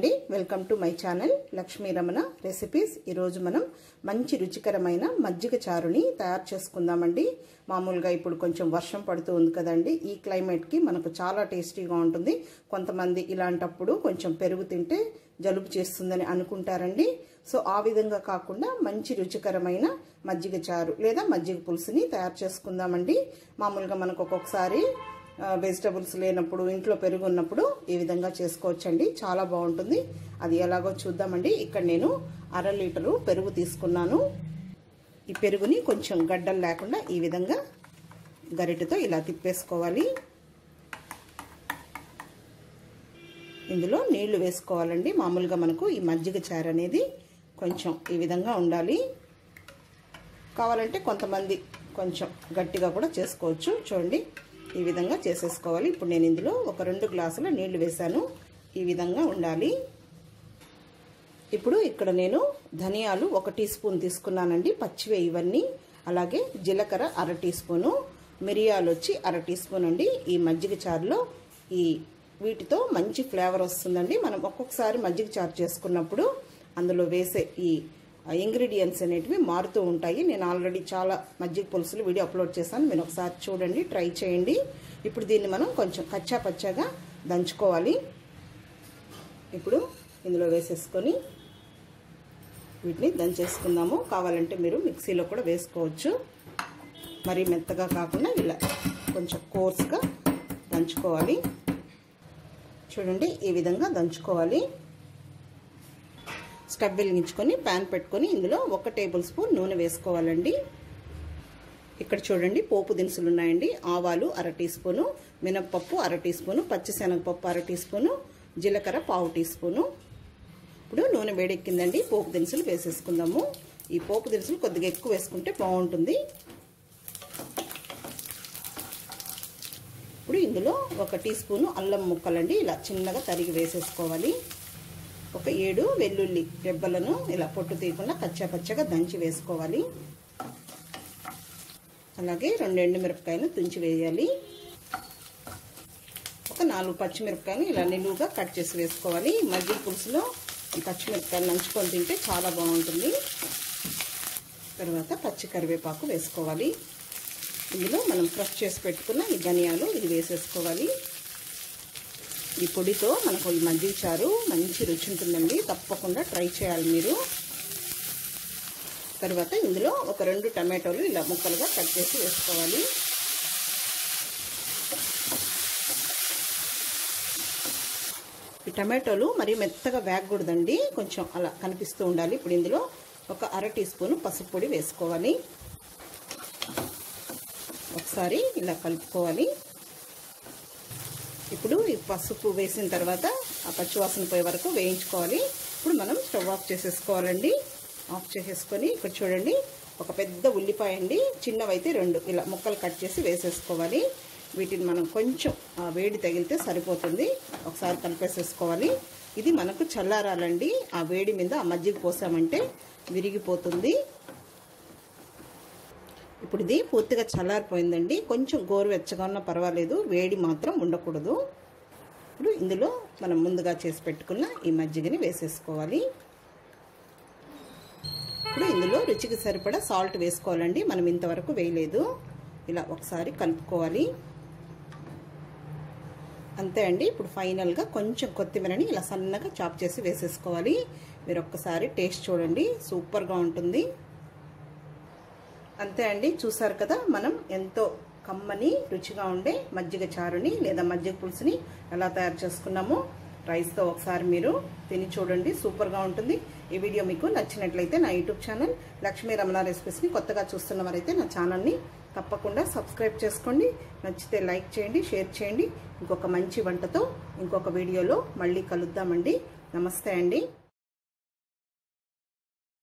అండి welcome to my channel Lakshmi Ramana recipes ఈరోజు మనం మంచి రుచికరమైన మజ్జిగ చారుని తయారు చేసుకుందామండి మామూలుగా ఇప్పుడు కొంచెం వర్షం పడుతూ ఉంది కదండి ఈ క్లైమేట్కి మనకు చాలా టేస్టీగా ఉంటుంది కొంతమంది ఇలాంటప్పుడు కొంచెం పెరుగు తింటే జలుబు చేస్తుందని అనుకుంటారండి సో ఆ విధంగా కాకుండా మంచి రుచికరమైన మజ్జిగ చారు లేదా మజ్జిగ పులుసుని తయారు చేసుకుందామండి మామూలుగా మనకు ఒక్కొక్కసారి వెజిటబుల్స్ లేనప్పుడు ఇంట్లో పెరుగు ఉన్నప్పుడు ఈ విధంగా చేసుకోవచ్చండి చాలా బాగుంటుంది అది ఎలాగో చూద్దామండి ఇక్కడ నేను అర లీటరు పెరుగు తీసుకున్నాను ఈ పెరుగుని కొంచెం గడ్డలు లేకుండా ఈ విధంగా గరిటెతో ఇలా తిప్పేసుకోవాలి ఇందులో నీళ్లు వేసుకోవాలండి మామూలుగా మనకు ఈ మజ్జిగ చారు అనేది కొంచెం ఈ విధంగా ఉండాలి కావాలంటే కొంతమంది కొంచెం గట్టిగా కూడా చేసుకోవచ్చు చూడండి ఈ విధంగా చేసేసుకోవాలి ఇప్పుడు నేను ఇందులో ఒక రెండు గ్లాసుల నీళ్లు వేశాను ఈ విధంగా ఉండాలి ఇప్పుడు ఇక్కడ నేను ధనియాలు ఒక టీ స్పూన్ తీసుకున్నానండి పచ్చివే ఇవన్నీ అలాగే జీలకర్ర అర టీ స్పూను మిరియాలు వచ్చి అర టీ స్పూన్ అండి ఈ మజ్జిగ చారులో ఈ వీటితో మంచి ఫ్లేవర్ వస్తుందండి మనం ఒక్కొక్కసారి మజ్జిగ చారు చేసుకున్నప్పుడు అందులో వేసే ఈ ఇంగ్రీడియంట్స్ అనేటివి మారుతూ ఉంటాయి నేను ఆల్రెడీ చాలా మజ్జిగ పులుసులు వీడియో అప్లోడ్ చేశాను మీరు ఒకసారి చూడండి ట్రై చేయండి ఇప్పుడు దీన్ని మనం కొంచెం కచ్చా పచ్చాగా దంచుకోవాలి ఇప్పుడు ఇందులో వేసేసుకొని వీటిని దంచేసుకుందాము కావాలంటే మీరు మిక్సీలో కూడా వేసుకోవచ్చు మరీ మెత్తగా కాకుండా ఇలా కొంచెం కోర్స్గా దంచుకోవాలి చూడండి ఈ విధంగా దంచుకోవాలి స్టవ్ వెలిగించుకొని ప్యాన్ పెట్టుకొని ఇందులో ఒక టేబుల్ స్పూన్ నూనె వేసుకోవాలండి ఇక్కడ చూడండి పోపు దినుసులు ఉన్నాయండి ఆవాలు అర టీ స్పూను మినప్పప్పు అర టీ స్పూను పచ్చిశనగపప్పు అర టీ స్పూను జీలకర్ర పావు టీ స్పూను ఇప్పుడు నూనె వేడెక్కిందండి పోపు దినుసులు వేసేసుకుందాము ఈ పోపు దినుసులు కొద్దిగా ఎక్కువ వేసుకుంటే బాగుంటుంది ఇప్పుడు ఇందులో ఒక టీ స్పూను అల్లం ముక్కలండి ఇలా చిన్నగా తరిగి వేసేసుకోవాలి ఒక ఏడు వెల్లుల్లి రెబ్బలను ఇలా పొట్టు తీయకుండా కచ్చా పచ్చగా దంచి వేసుకోవాలి అలాగే రెండు ఎండుమిరపకాయలు తుంచి వేయాలి ఒక నాలుగు పచ్చిమిరపకాయలు ఇలా నిలువుగా కట్ చేసి వేసుకోవాలి మజ్జిగ పులుసులో ఈ పచ్చిమిరపకాయలు నంచుకొని తింటే చాలా బాగుంటుంది తర్వాత పచ్చి కరివేపాకు వేసుకోవాలి ఇందులో మనం క్రష్ చేసి పెట్టుకున్న ఈ ధనియాలు ఇది వేసేసుకోవాలి ఈ పొడితో మనకు ఈ మజ్జిగ చారు మంచి రుచి ఉంటుందండి తప్పకుండా ట్రై చేయాలి మీరు తర్వాత ఇందులో ఒక రెండు టమాటోలు ఇలా ముక్కలుగా కట్ చేసి వేసుకోవాలి ఈ టమాటోలు మరి మెత్తగా వేగకూడదండి కొంచెం అలా కనిపిస్తూ ఉండాలి ఇప్పుడు ఇందులో ఒక అర టీ స్పూన్ పసుపు పొడి వేసుకోవాలి ఒకసారి ఇలా కలుపుకోవాలి ఇప్పుడు ఈ పసుపు వేసిన తర్వాత ఆ పచ్చివాసన పోయే వరకు వేయించుకోవాలి ఇప్పుడు మనం స్టవ్ ఆఫ్ చేసేసుకోవాలండి ఆఫ్ చేసేసుకొని ఇక్కడ చూడండి ఒక పెద్ద ఉల్లిపాయ అండి చిన్నవైతే రెండు ఇలా ముక్కలు కట్ చేసి వేసేసుకోవాలి వీటిని మనం కొంచెం వేడి తగిలితే సరిపోతుంది ఒకసారి కలిపేసేసుకోవాలి ఇది మనకు చల్లారాలండి ఆ వేడి మీద ఆ మజ్జిగ పోసామంటే విరిగిపోతుంది ఇప్పుడు ఇది పూర్తిగా చల్లారిపోయిందండి కొంచెం గోరువెచ్చగా ఉన్నా పర్వాలేదు వేడి మాత్రం ఉండకూడదు ఇప్పుడు ఇందులో మనం ముందుగా చేసి పెట్టుకున్న ఈ మజ్జిగని వేసేసుకోవాలి ఇప్పుడు ఇందులో రుచికి సరిపడా సాల్ట్ వేసుకోవాలండి మనం ఇంతవరకు వేయలేదు ఇలా ఒకసారి కలుపుకోవాలి అంతే అండి ఇప్పుడు ఫైనల్గా కొంచెం కొత్తిమీరని ఇలా సన్నగా చాప్ చేసి వేసేసుకోవాలి మీరు ఒక్కసారి టేస్ట్ చూడండి సూపర్గా ఉంటుంది అంతే అండి చూసారు కదా మనం ఎంతో కమ్మని రుచిగా ఉండే మజ్జిగ చారుని లేదా మజ్జిగ పులుసుని ఎలా తయారు చేసుకున్నామో రైస్తో ఒకసారి మీరు తిని చూడండి సూపర్గా ఉంటుంది ఈ వీడియో మీకు నచ్చినట్లయితే నా యూట్యూబ్ ఛానల్ లక్ష్మీ రమణ రెసిపీస్ని కొత్తగా చూస్తున్నవారైతే నా ఛానల్ని తప్పకుండా సబ్స్క్రైబ్ చేసుకోండి నచ్చితే లైక్ చేయండి షేర్ చేయండి ఇంకొక మంచి వంటతో ఇంకొక వీడియోలో మళ్ళీ కలుద్దామండి నమస్తే అండి